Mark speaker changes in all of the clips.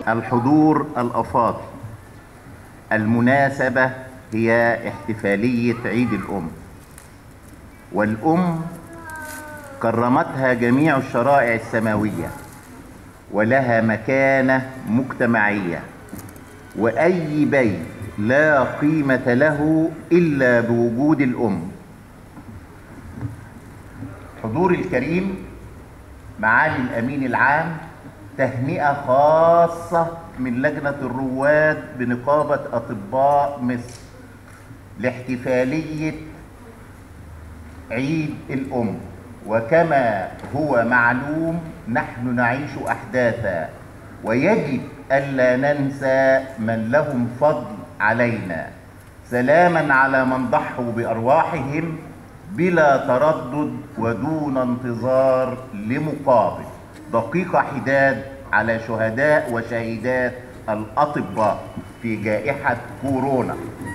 Speaker 1: الحضور الأفاضل المناسبة هي احتفالية عيد الأم والأم كرمتها جميع الشرائع السماوية ولها مكانة مجتمعية وأي بيت لا قيمة له إلا بوجود الأم حضور الكريم معالي الأمين العام تهنئة خاصة من لجنة الرواد بنقابة أطباء مصر لاحتفالية عيد الأم وكما هو معلوم نحن نعيش أحداثا ويجب ألا ننسى من لهم فضل علينا سلاما على من ضحوا بأرواحهم بلا تردد ودون انتظار لمقابل دقيقة حداد على شهداء وشهيدات الأطباء في جائحة كورونا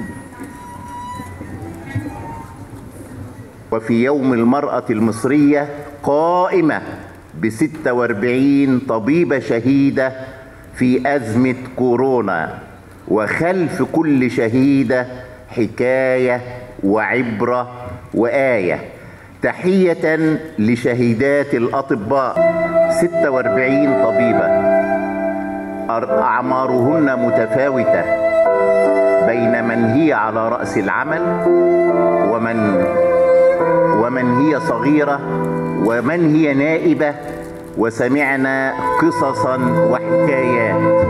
Speaker 1: وفي يوم المرأة المصرية قائمة بستة واربعين طبيبة شهيدة في أزمة كورونا وخلف كل شهيدة حكاية وعبرة وآية تحية لشهيدات الأطباء 46 طبيبة أعمارهن متفاوتة بين من هي على رأس العمل ومن ومن هي صغيرة ومن هي نائبة وسمعنا قصصا وحكايات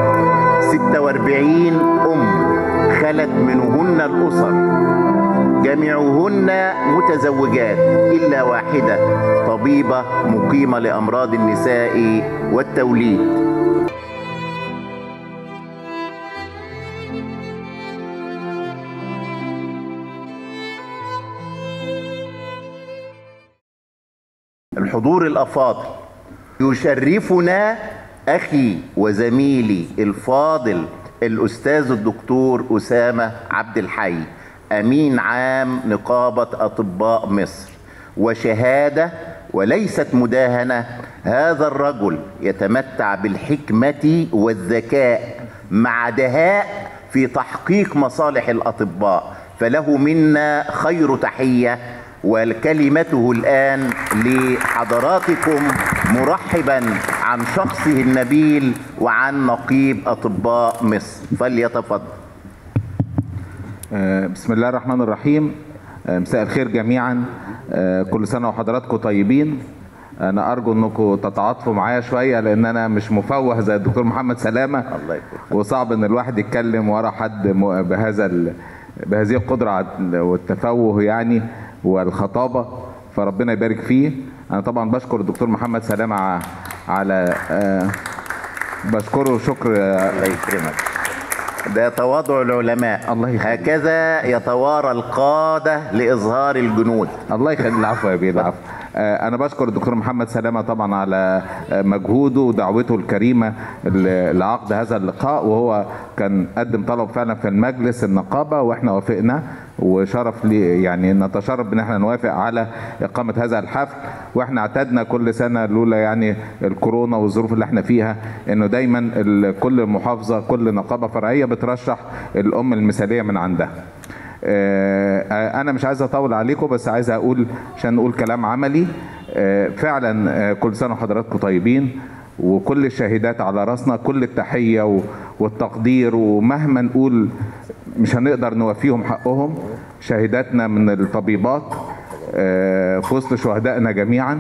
Speaker 1: 46 أم خلت منهن الأسر جميعهن متزوجات إلا واحدة طبيبة مقيمة لأمراض النساء والتوليد الحضور الأفاضل يشرفنا أخي وزميلي الفاضل الأستاذ الدكتور أسامة عبد الحي أمين عام نقابة أطباء مصر وشهادة وليست مداهنة هذا الرجل يتمتع بالحكمة والذكاء مع دهاء في تحقيق مصالح الأطباء فله منا خير تحية وكلمته الآن لحضراتكم مرحبا عن شخصه النبيل وعن نقيب أطباء مصر فليتفضل
Speaker 2: بسم الله الرحمن الرحيم مساء الخير جميعا كل سنة وحضراتكم طيبين انا ارجو انكم تتعاطفوا معايا شويه لان انا مش مفوه زي الدكتور محمد سلامه
Speaker 1: الله يكرمك
Speaker 2: وصعب ان الواحد يتكلم ورا حد م- بهذا ال... بهذه القدره على- والتفوه يعني والخطابه فربنا يبارك فيه انا طبعا بشكر الدكتور محمد سلامه ع- على آه، بشكره شكر آه،
Speaker 1: الله يكرمك ده تواضع العلماء
Speaker 2: الله يخليك.
Speaker 1: هكذا يتوارى القادة لإظهار الجنود
Speaker 2: الله يخلي العفو يا بيه العفو آه، انا بشكر الدكتور محمد سلامه طبعا على آه، مجهوده ودعوته الكريمه ل- لعقد هذا اللقاء وهو كان قدم طلب فعلا في المجلس النقابه واحنا وافقنا وشرف لي يعني نتشرف ان احنا نوافق على اقامه هذا الحفل واحنا اعتدنا كل سنه لولا يعني الكورونا والظروف اللي احنا فيها انه دايما ال- كل محافظه كل نقابه فرعيه بترشح الام المثاليه من عندها آه، انا مش عايز اطول عليكم بس عايز اقول عشان نقول كلام عملي آه، فعلا آه، كل سنه وحضراتكم طيبين وكل الشهيدات على راسنا كل التحيه و- والتقدير ومهما نقول مش هنقدر نوفيهم حقهم شهيداتنا من الطبيبات آه، في وسط شهدائنا جميعا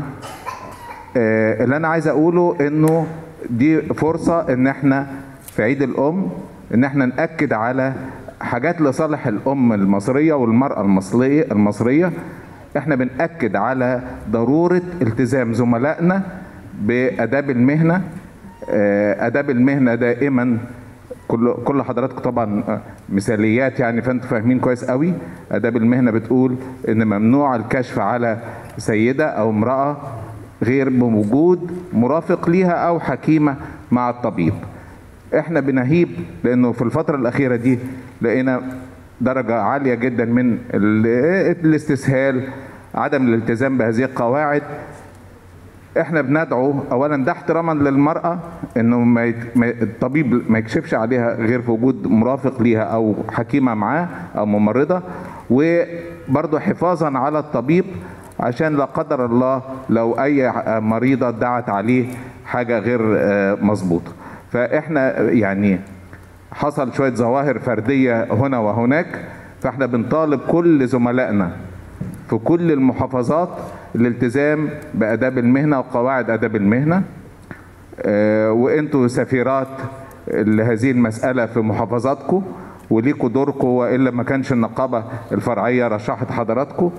Speaker 2: آه، اللي انا عايز اقوله انه دي فرصه ان احنا في عيد الام ان احنا ناكد على حاجات لصالح الام المصريه والمراه المصريه المصريه احنا بناكد على ضروره التزام زملائنا باداب المهنه آه، اداب المهنه دائما كل كل حضراتكم طبعا آه، مثاليات يعني فانتوا فاهمين كويس قوي اداب المهنه بتقول ان ممنوع الكشف على سيده او امراه غير بوجود مرافق ليها او حكيمه مع الطبيب احنا بنهيب لانه في الفتره الاخيره دي لقينا درجه عاليه جدا من ال- الاستسهال عدم الالتزام بهذه القواعد احنا بندعو اولا ده احتراما للمراه انه ما يت... ما الطبيب ما يكشفش عليها غير في وجود مرافق ليها او حكيمه معاه او ممرضه وبرضه حفاظا على الطبيب عشان لا قدر الله لو اي مريضه دعت عليه حاجه غير مظبوطه فاحنا يعني حصل شويه ظواهر فرديه هنا وهناك فاحنا بنطالب كل زملائنا في كل المحافظات الالتزام باداب المهنه وقواعد اداب المهنه آه وانتوا سفيرات لهذه المساله في محافظاتكم وليكوا دوركم والا ما كانش النقابه الفرعيه رشحت حضراتكم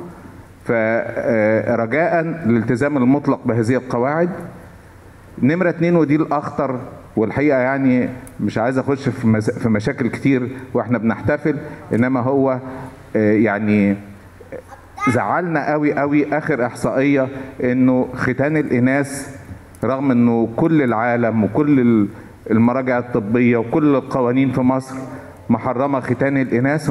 Speaker 2: فرجاء الالتزام المطلق بهذه القواعد نمرة اتنين ودي الأخطر والحقيقة يعني مش عايز أخش في, في مشاكل كتير وإحنا بنحتفل إنما هو يعني زعلنا قوي قوي آخر إحصائية إنه ختان الإناث رغم إنه كل العالم وكل المراجع الطبية وكل القوانين في مصر محرمة ختان الإناث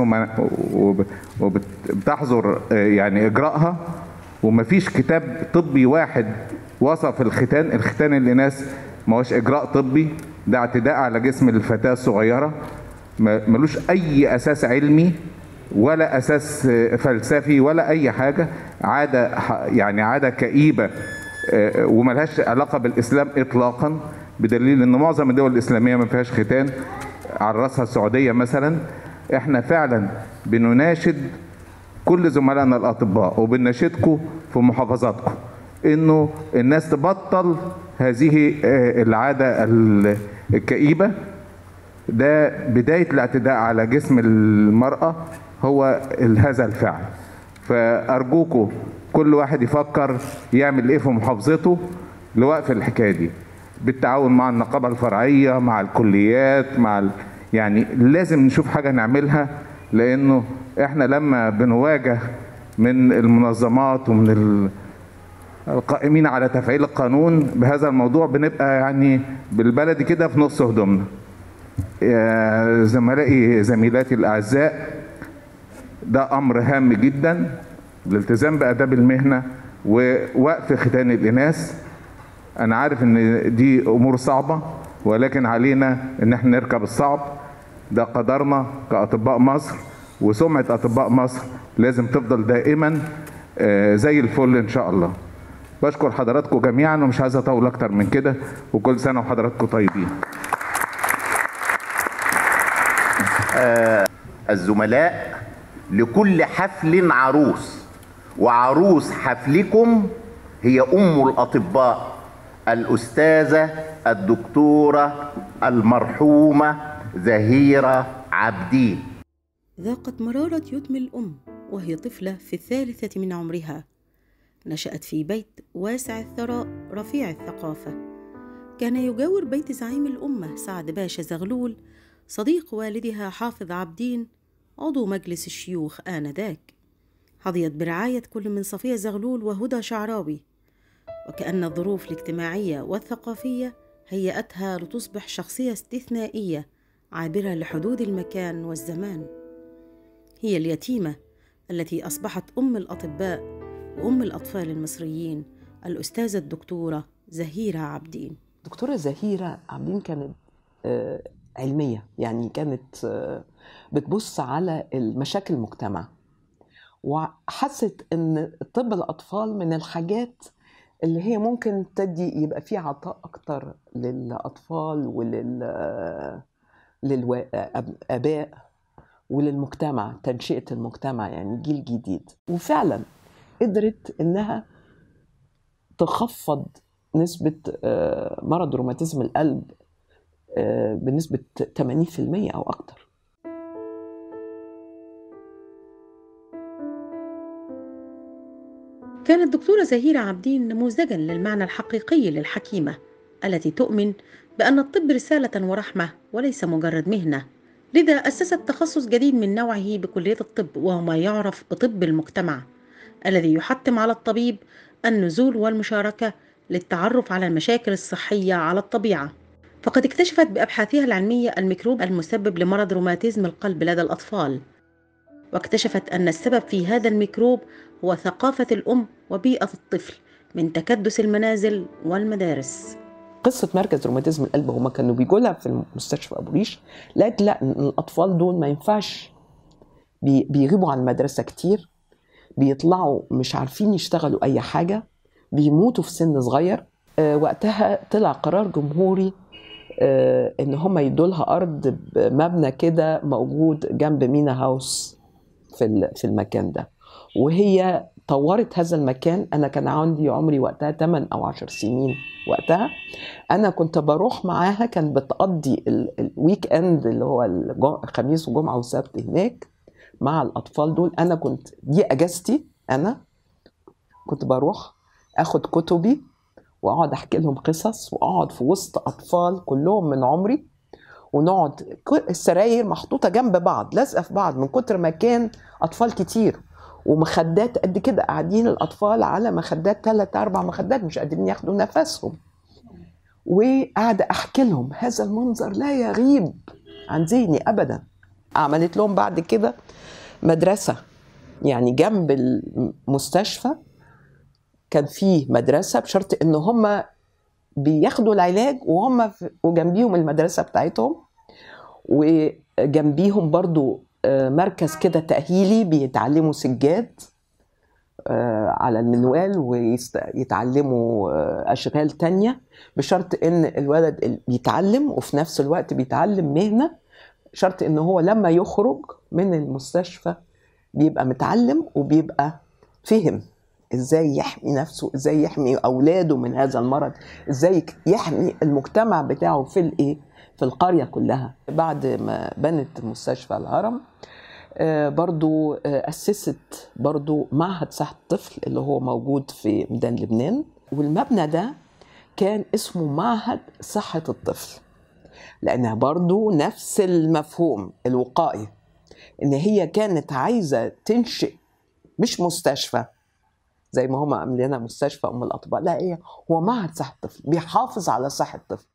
Speaker 2: وبتحظر يعني إجراءها ومفيش كتاب طبي واحد وصف الختان الختان الإناث ما هوش إجراء طبي ده اعتداء على جسم الفتاة الصغيرة ملوش أي أساس علمي ولا أساس فلسفي ولا أي حاجة عادة يعني عادة كئيبة وملهاش علاقة بالإسلام إطلاقا بدليل إن معظم الدول الإسلامية ما فيهاش ختان على رأسها السعودية مثلا احنا فعلا بنناشد كل زملائنا الأطباء وبنناشدكم في محافظاتكم انه الناس تبطل هذه العاده الكئيبه ده بدايه الاعتداء على جسم المراه هو هذا الفعل فارجوكم كل واحد يفكر يعمل ايه في محافظته لوقف الحكايه دي بالتعاون مع النقابه الفرعيه مع الكليات مع ال... يعني لازم نشوف حاجه نعملها لانه احنا لما بنواجه من المنظمات ومن ال... القائمين على تفعيل القانون بهذا الموضوع بنبقى يعني بالبلدي كده في نص هدومنا يا زملائي زميلاتي الاعزاء ده امر هام جدا الالتزام باداب المهنه ووقف ختان الاناث انا عارف ان دي امور صعبه ولكن علينا ان احنا نركب الصعب ده قدرنا كاطباء مصر وسمعه اطباء مصر لازم تفضل دائما زي الفل ان شاء الله بشكر حضراتكم جميعا ومش عايز اطول اكتر من كده وكل سنه وحضراتكم طيبين
Speaker 1: آه الزملاء لكل حفل عروس وعروس حفلكم هي ام الاطباء الاستاذه الدكتوره المرحومه زهيره عبدين
Speaker 3: ذاقت مراره يتم الام وهي طفله في الثالثه من عمرها نشأت في بيت واسع الثراء رفيع الثقافة كان يجاور بيت زعيم الأمة سعد باشا زغلول صديق والدها حافظ عبدين عضو مجلس الشيوخ آنذاك حظيت برعاية كل من صفية زغلول وهدى شعراوي وكأن الظروف الاجتماعية والثقافية هيأتها لتصبح شخصية استثنائية عابرة لحدود المكان والزمان هي اليتيمة التي أصبحت أم الأطباء وأم الأطفال المصريين الأستاذة الدكتورة زهيرة عبدين
Speaker 4: دكتورة زهيرة عبدين كانت علمية يعني كانت بتبص على المشاكل المجتمع وحست ان طب الاطفال من الحاجات اللي هي ممكن تدي يبقى فيه عطاء اكتر للاطفال ولل للاباء وللمجتمع تنشئه المجتمع يعني جيل جديد وفعلا قدرت انها تخفض نسبه مرض روماتيزم القلب بنسبه 80% او اكتر
Speaker 3: كانت الدكتورة زهيرة عبدين نموذجا للمعنى الحقيقي للحكيمة التي تؤمن بأن الطب رسالة ورحمة وليس مجرد مهنة لذا أسست تخصص جديد من نوعه بكلية الطب وهو ما يعرف بطب المجتمع الذي يحتم على الطبيب النزول والمشاركة للتعرف على المشاكل الصحية على الطبيعة فقد اكتشفت بأبحاثها العلمية الميكروب المسبب لمرض روماتيزم القلب لدى الأطفال واكتشفت أن السبب في هذا الميكروب هو ثقافة الأم وبيئة الطفل من تكدس المنازل والمدارس
Speaker 4: قصه مركز روماتيزم القلب هما كانوا بيجوا لها في المستشفى ابو ريش لقيت لا إن الاطفال دول ما ينفعش بي- بيغيبوا عن المدرسه كتير بيطلعوا مش عارفين يشتغلوا اي حاجه بيموتوا في سن صغير آه، وقتها طلع قرار جمهوري آه، ان هم يدوا لها ارض بمبنى كده موجود جنب مينا هاوس في ال- في المكان ده وهي طورت هذا المكان انا كان عندي عمري وقتها 8 او 10 سنين وقتها انا كنت بروح معاها كان بتقضي ال- الويك اند اللي هو الجم- الخميس وجمعه وسبت هناك مع الاطفال دول انا كنت دي اجازتي انا كنت بروح اخد كتبي واقعد احكي لهم قصص واقعد في وسط اطفال كلهم من عمري ونقعد كل- السراير محطوطه جنب بعض لازقه في بعض من كتر ما كان اطفال كتير ومخدات قد كده قاعدين الاطفال على مخدات ثلاث اربع مخدات مش قادرين ياخدوا نفسهم وقاعده احكي لهم هذا المنظر لا يغيب عن ذهني ابدا عملت لهم بعد كده مدرسه يعني جنب المستشفى كان فيه مدرسه بشرط ان هم بياخدوا العلاج وهم في- وجنبيهم المدرسه بتاعتهم وجنبيهم برضو آه، مركز كده تأهيلي بيتعلموا سجاد آه، على المنوال ويتعلموا أشغال تانية بشرط إن الولد ال- بيتعلم وفي نفس الوقت بيتعلم مهنة شرط إن هو لما يخرج من المستشفى بيبقى متعلم وبيبقى فهم ازاي يحمي نفسه ازاي يحمي اولاده من هذا المرض ازاي يحمي المجتمع بتاعه في الايه في القريه كلها بعد ما بنت مستشفى الهرم آه، برضو آه، أسست برضو معهد صحة الطفل اللي هو موجود في ميدان لبنان والمبنى ده كان اسمه معهد صحة الطفل لأنها برضو نفس المفهوم الوقائي إن هي كانت عايزة تنشئ مش مستشفى زي ما هم عاملينها مستشفى أم الأطباء لا هي هو معهد صحة الطفل بيحافظ على صحة الطفل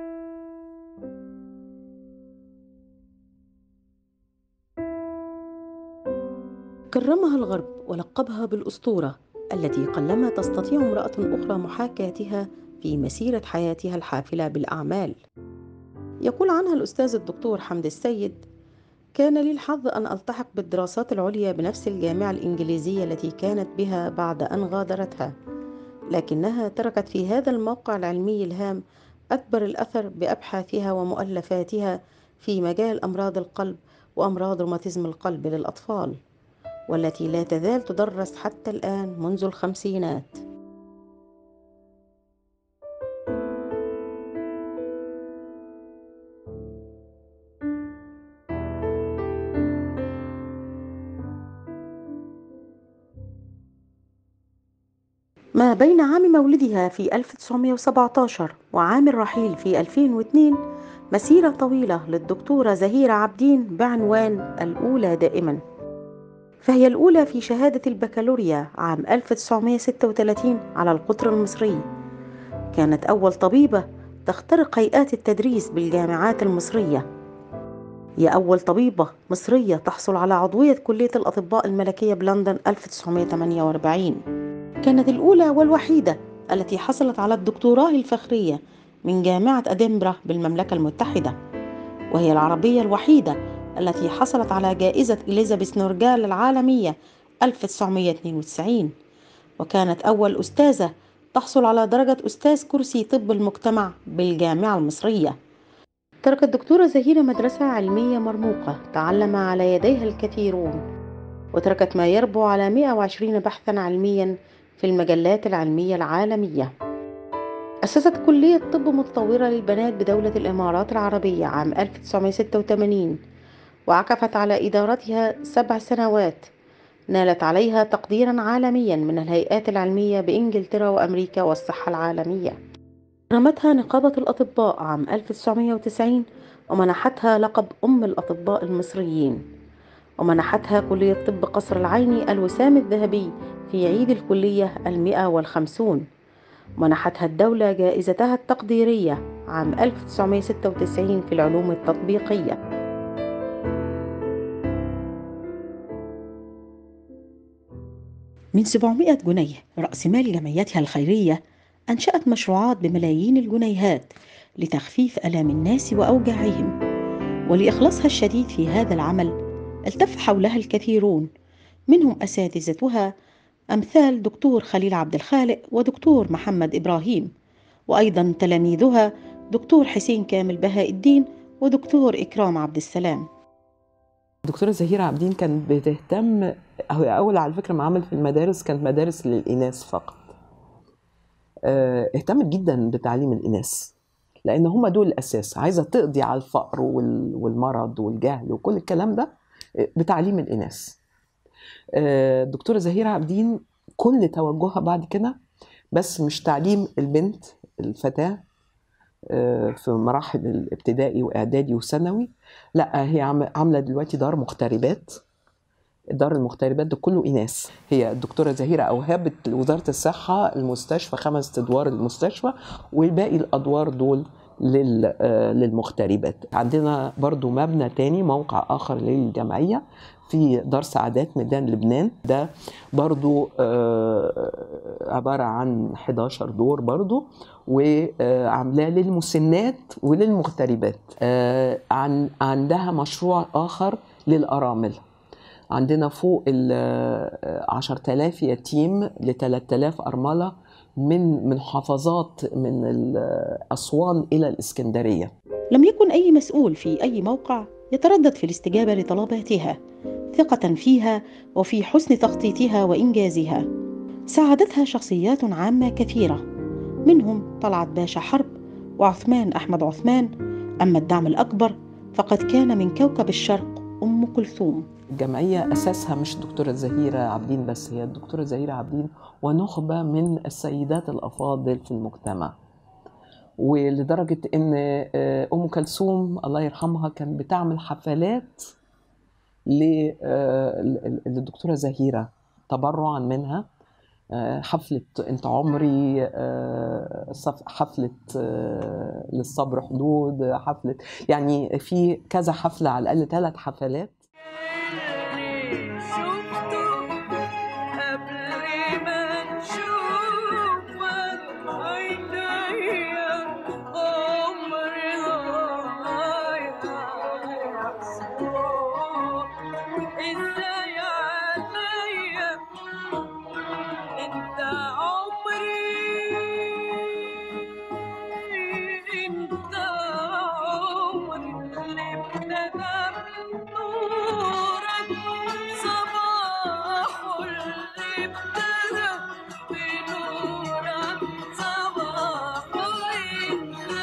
Speaker 3: كرمها الغرب ولقبها بالأسطورة التي قلما تستطيع امرأة أخرى محاكاتها في مسيرة حياتها الحافلة بالأعمال. يقول عنها الأستاذ الدكتور حمد السيد: كان لي الحظ أن ألتحق بالدراسات العليا بنفس الجامعة الإنجليزية التي كانت بها بعد أن غادرتها، لكنها تركت في هذا الموقع العلمي الهام أكبر الأثر بأبحاثها ومؤلفاتها في مجال أمراض القلب وأمراض روماتيزم القلب للأطفال. والتي لا تزال تدرس حتى الآن منذ الخمسينات ما بين عام مولدها في 1917 وعام الرحيل في 2002 مسيرة طويلة للدكتورة زهيرة عابدين بعنوان الأولى دائماً فهي الأولى في شهادة البكالوريا عام 1936 على القطر المصري كانت أول طبيبة تخترق هيئات التدريس بالجامعات المصرية هي أول طبيبة مصرية تحصل على عضوية كلية الأطباء الملكية بلندن 1948 كانت الأولى والوحيدة التي حصلت على الدكتوراه الفخرية من جامعة أدنبرا بالمملكة المتحدة وهي العربية الوحيدة التي حصلت على جائزة إليزابيث نورجال العالمية 1992 وكانت أول أستاذة تحصل على درجة أستاذ كرسي طب المجتمع بالجامعة المصرية تركت الدكتورة زهيرة مدرسة علمية مرموقة تعلم على يديها الكثيرون وتركت ما يربو على 120 بحثا علميا في المجلات العلمية العالمية أسست كلية طب متطورة للبنات بدولة الإمارات العربية عام 1986 وعكفت على إدارتها سبع سنوات نالت عليها تقديرا عالميا من الهيئات العلمية بإنجلترا وأمريكا والصحة العالمية رمتها نقابة الأطباء عام 1990 ومنحتها لقب أم الأطباء المصريين ومنحتها كلية طب قصر العيني الوسام الذهبي في عيد الكلية المئة والخمسون منحتها الدولة جائزتها التقديرية عام 1996 في العلوم التطبيقية من 700 جنيه رأس مال جمعيتها الخيرية أنشأت مشروعات بملايين الجنيهات لتخفيف آلام الناس وأوجاعهم ولإخلاصها الشديد في هذا العمل التف حولها الكثيرون منهم أساتذتها أمثال دكتور خليل عبد الخالق ودكتور محمد إبراهيم وأيضا تلاميذها دكتور حسين كامل بهاء الدين ودكتور إكرام عبد السلام
Speaker 4: الدكتورة زهيرة عابدين كانت بتهتم هو أول على فكرة ما عمل في المدارس كانت مدارس للإناث فقط آه، اهتمت جدا بتعليم الإناث لأن هم دول الأساس عايزة تقضي على الفقر وال- والمرض والجهل وكل الكلام ده آه، بتعليم الإناث آه، الدكتورة زهيرة عابدين كل توجهها بعد كده بس مش تعليم البنت الفتاة آه، في مراحل الابتدائي واعدادي وثانوي لا هي عم- عامله دلوقتي دار مغتربات دار المغتربات ده كله اناث هي الدكتوره زهيره اوهبت لوزاره الصحه المستشفى خمس ادوار المستشفى والباقي الادوار دول لل- آه، للمغتربات عندنا برضو مبنى تاني موقع اخر للجمعيه في دار سعادات ميدان لبنان ده برضو آه، عبارة عن 11 دور برضو وعاملاه للمسنات وللمغتربات آه، عن عندها مشروع آخر للأرامل عندنا فوق ال 10000 يتيم ل 3000 أرملة من من محافظات من ال- أسوان إلى الإسكندرية
Speaker 3: لم يكن أي مسؤول في أي موقع يتردد في الاستجابة لطلباتها ثقة فيها وفي حسن تخطيطها وإنجازها ساعدتها شخصيات عامة كثيرة منهم طلعت باشا حرب وعثمان أحمد عثمان أما الدعم الأكبر فقد كان من كوكب الشرق أم كلثوم
Speaker 4: الجمعية أساسها مش الدكتورة زهيرة عابدين بس هي الدكتورة زهيرة عابدين ونخبة من السيدات الأفاضل في المجتمع ولدرجة إن آه، أم كلثوم الله يرحمها كان بتعمل حفلات ل- آه، ل- للدكتورة زهيرة تبرعا منها آه، حفلة أنت عمري آه، صف- حفلة آه، للصبر حدود حفلة يعني في كذا حفلة على الأقل ثلاث حفلات
Speaker 5: شفته قبل ما نشوفك عينيا عمري ضايع ازاي عليا انت عمري انت عمري اللي ابتدى بنورك صباح اللي ابتدى بنورك صباح انت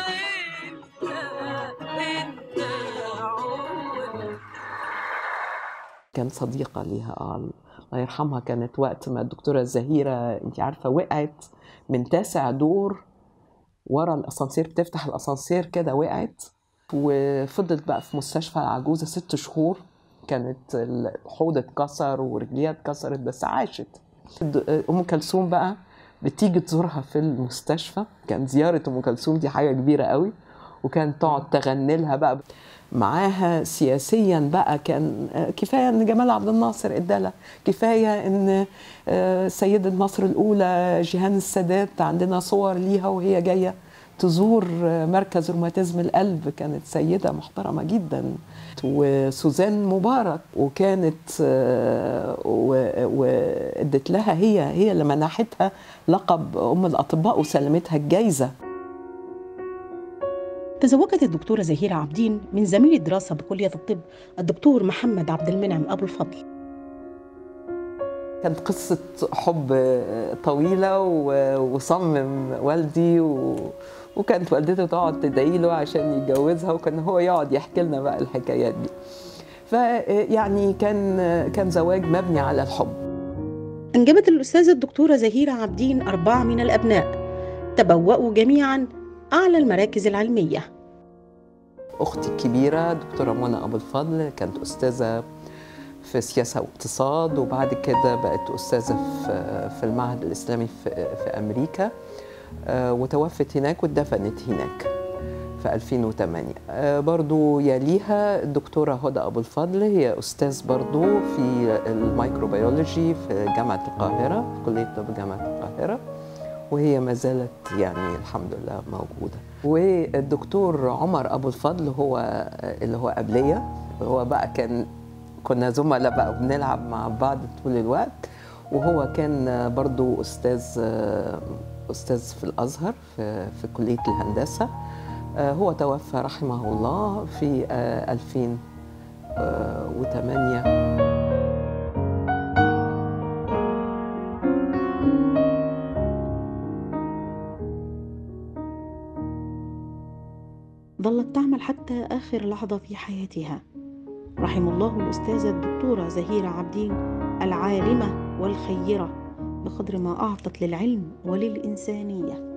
Speaker 5: انت انت عمري
Speaker 4: كان صديقة ليها آه، الله يرحمها كانت وقت ما الدكتورة زهيرة انت عارفة وقعت من تاسع دور ورا الاسانسير بتفتح الاسانسير كده وقعت وفضلت بقى في مستشفى العجوزة ست شهور كانت الحوض اتكسر ورجليها اتكسرت بس عاشت د- ام كلثوم بقى بتيجي تزورها في المستشفى كان زيارة ام كلثوم دي حاجة كبيرة قوي وكانت تقعد تغني لها بقى معاها سياسيا بقى كان آه، كفايه ان جمال عبد الناصر ادالها كفايه ان آه، سيده مصر الاولى جيهان السادات عندنا صور ليها وهي جايه تزور آه، مركز روماتيزم القلب كانت سيده محترمه جدا وسوزان مبارك وكانت آه، و- وادت لها هي هي اللي منحتها لقب ام الاطباء وسلمتها الجايزه
Speaker 3: تزوجت الدكتورة زهيرة عابدين من زميل الدراسة بكلية الطب الدكتور محمد عبد المنعم أبو الفضل
Speaker 4: كانت قصة حب طويلة و- وصمم والدي و... وكانت والدته تقعد تدعي له عشان يتجوزها وكان هو يقعد يحكي لنا بقى الحكايات دي فيعني كان كان زواج مبني على الحب
Speaker 3: أنجبت الأستاذة الدكتورة زهيرة عابدين أربعة من الأبناء تبوأوا جميعا أعلى المراكز العلمية
Speaker 4: أختي الكبيرة دكتورة منى أبو الفضل كانت أستاذة في سياسة واقتصاد وبعد كده بقت أستاذة في في المعهد الإسلامي في, في أمريكا آه، وتوفت هناك واتدفنت هناك في 2008 آه، برضو يليها الدكتورة هدى أبو الفضل هي أستاذ برضو في الميكروبيولوجي في جامعة القاهرة في كلية طب جامعة القاهرة وهي ما زالت يعني الحمد لله موجودة والدكتور عمر أبو الفضل هو اللي هو قبلية هو بقى كان كنا زملاء بقى بنلعب مع بعض طول الوقت وهو كان برضو أستاذ أستاذ في الأزهر في, في كلية الهندسة آه، هو توفى رحمه الله في آه، 2008
Speaker 3: ظلت تعمل حتى آخر لحظة في حياتها رحم الله الأستاذة الدكتورة زهيرة عبدين العالمة والخيرة بقدر ما أعطت للعلم وللإنسانية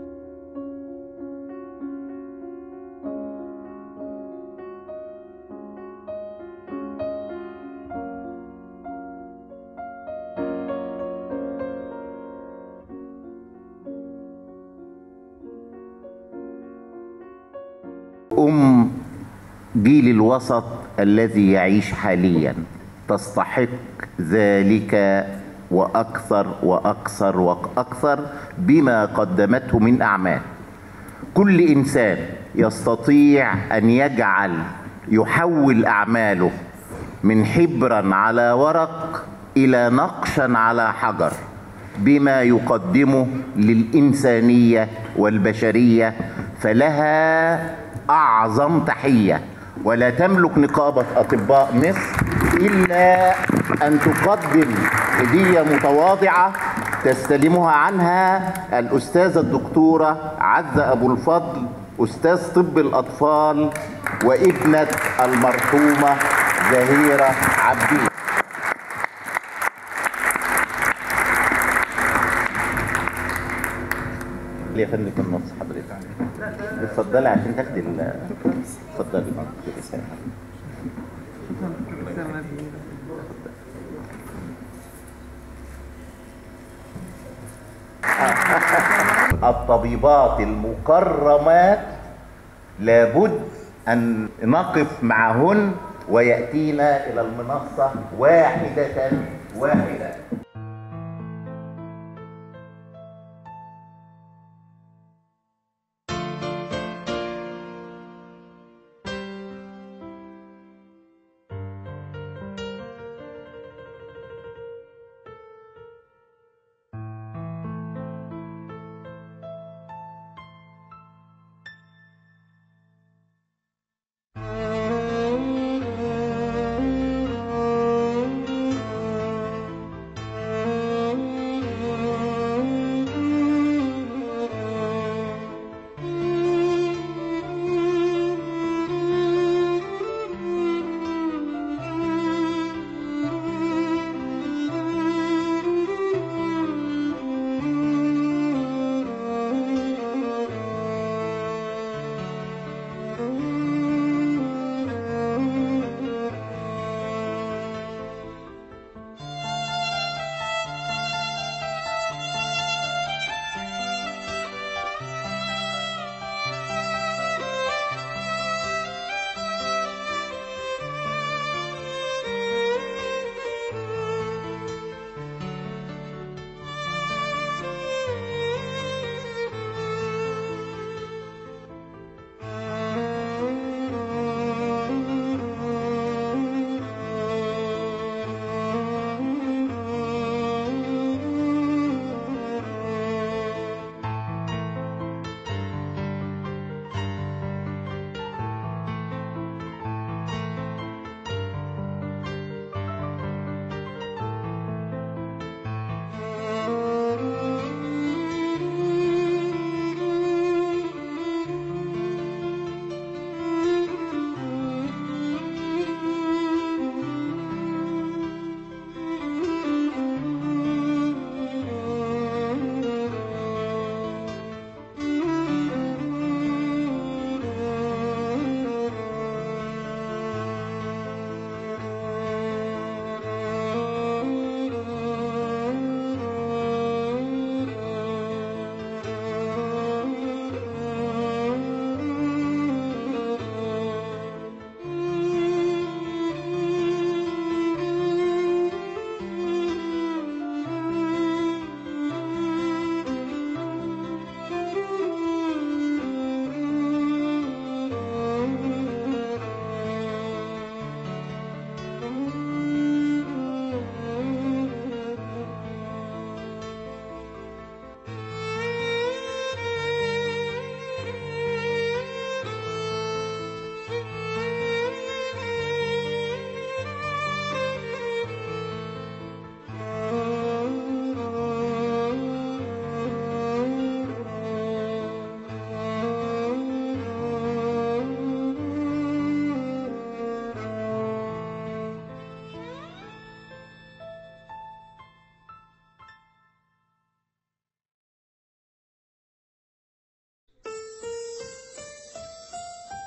Speaker 1: أم جيل الوسط الذي يعيش حاليا تستحق ذلك وأكثر وأكثر وأكثر بما قدمته من أعمال كل إنسان يستطيع أن يجعل يحول أعماله من حبرا على ورق إلى نقشا على حجر بما يقدمه للإنسانية والبشرية فلها أعظم تحية ولا تملك نقابة أطباء مصر إلا أن تقدم هدية متواضعة تستلمها عنها الأستاذة الدكتورة عزة أبو الفضل أستاذ طب الأطفال وابنة المرحومة زهيرة عبدين ليه يا فندم في النص حضرتك اتفضلي عشان تاخدي ال اتفضلي الطبيبات المكرمات لابد أن نقف معهن ويأتينا إلى المنصة واحدة واحدة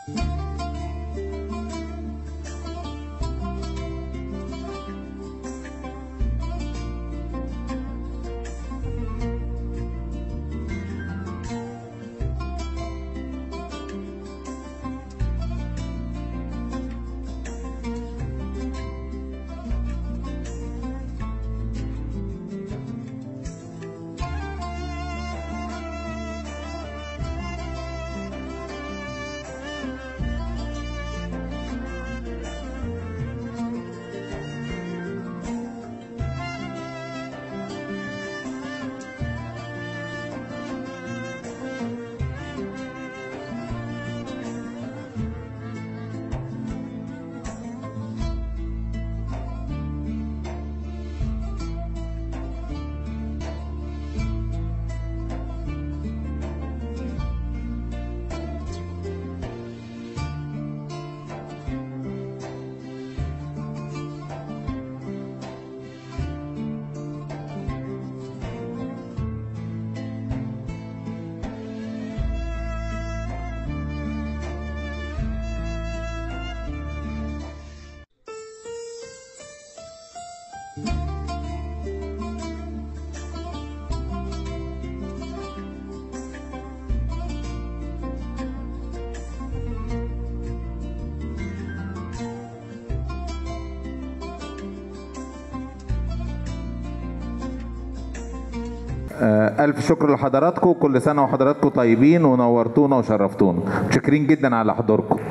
Speaker 2: آه، ألف شكر لحضراتكم كل سنة وحضراتكم طيبين ونورتونا وشرفتونا متشكرين جدا على حضوركم